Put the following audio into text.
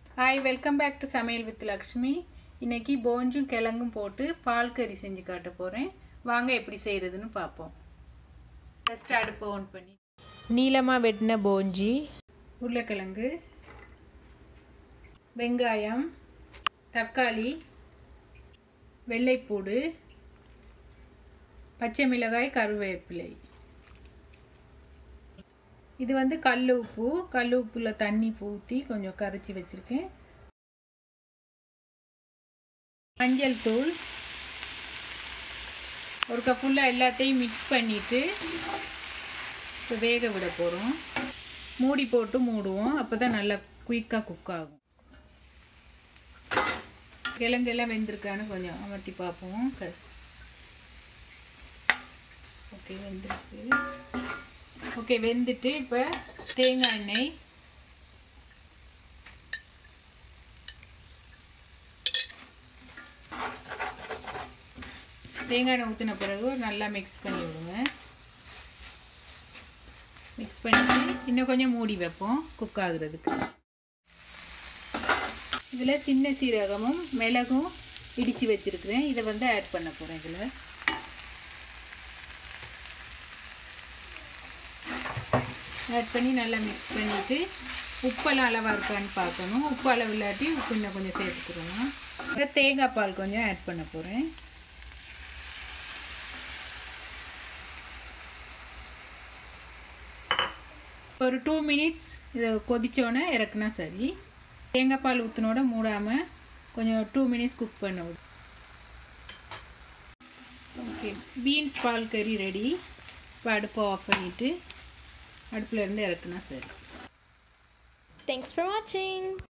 hi welcome back to Samayal with Lakshmi இன்னைக்கு போஞ்சும் கிழங்கும் போட்டு பால் கறி செஞ்சு காட்ட போகிறேன் வாங்க எப்படி செய்கிறதுன்னு பார்ப்போம் ஃபஸ்ட்டு அடுப்பை ஆன் பண்ணி நீளமாக வெட்டின போஞ்சி உருளைக்கிழங்கு வெங்காயம் தக்காளி வெள்ளைப்பூடு பச்சை மிளகாய் கருவேப்பிலை இது வந்து கல் உப்பு கல் உப்புல தண்ணி ஊற்றி கொஞ்சம் கரைச்சி வச்சுருக்கேன் மஞ்சள் தூள் ஒரு கப் ஃபுல்லாக எல்லாத்தையும் மிக்ஸ் பண்ணிவிட்டு இப்போ வேக விட போகிறோம் மூடி போட்டு மூடுவோம் அப்போ தான் நல்லா குயிக்காக குக் ஆகும் கிழங்கெல்லாம் வெந்திருக்கான்னு கொஞ்சம் அமர்த்தி பார்ப்போம் ஓகே வெந்திருக்கு ஓகே வெந்துட்டு இப்போ தேங்காய் எண்ணெய் தேங்காய் எண்ணெய் ஊற்றின பிறகு நல்லா மிக்ஸ் பண்ணி விடுங்க மிக்ஸ் பண்ணிட்டு இன்னும் கொஞ்சம் மூடி வைப்போம் குக் ஆகுறதுக்கு இதில் சின்ன சீரகமும் மிளகும் இடித்து வச்சுருக்கிறேன் இதை வந்து ஆட் பண்ண போகிறேன் இதில் ஆட் பண்ணி நல்லா மிக்ஸ் பண்ணிவிட்டு உப்பெல்லாம் அளவாக இருக்கான்னு பார்க்கணும் உப்பு அளவு இல்லாட்டி உப்பு இன்னும் கொஞ்சம் சேர்த்துக்கிறணும் அப்புறம் தேங்காய் பால் கொஞ்சம் ஆட் பண்ண போகிறேன் ஒரு டூ மினிட்ஸ் இதை கொதித்தோன்னே இறக்குனா சரி தேங்காய் பால் ஊற்றினோட மூடாமல் கொஞ்சம் டூ மினிட்ஸ் குக் பண்ண விடும் ஓகே பீன்ஸ் பால் கறி ரெடி இப்போ அடுப்பை ஆஃப் பண்ணிவிட்டு அடுப்பில் இருந்து இறக்குனா சரி தேங்க்ஸ் ஃபார் வாட்சிங்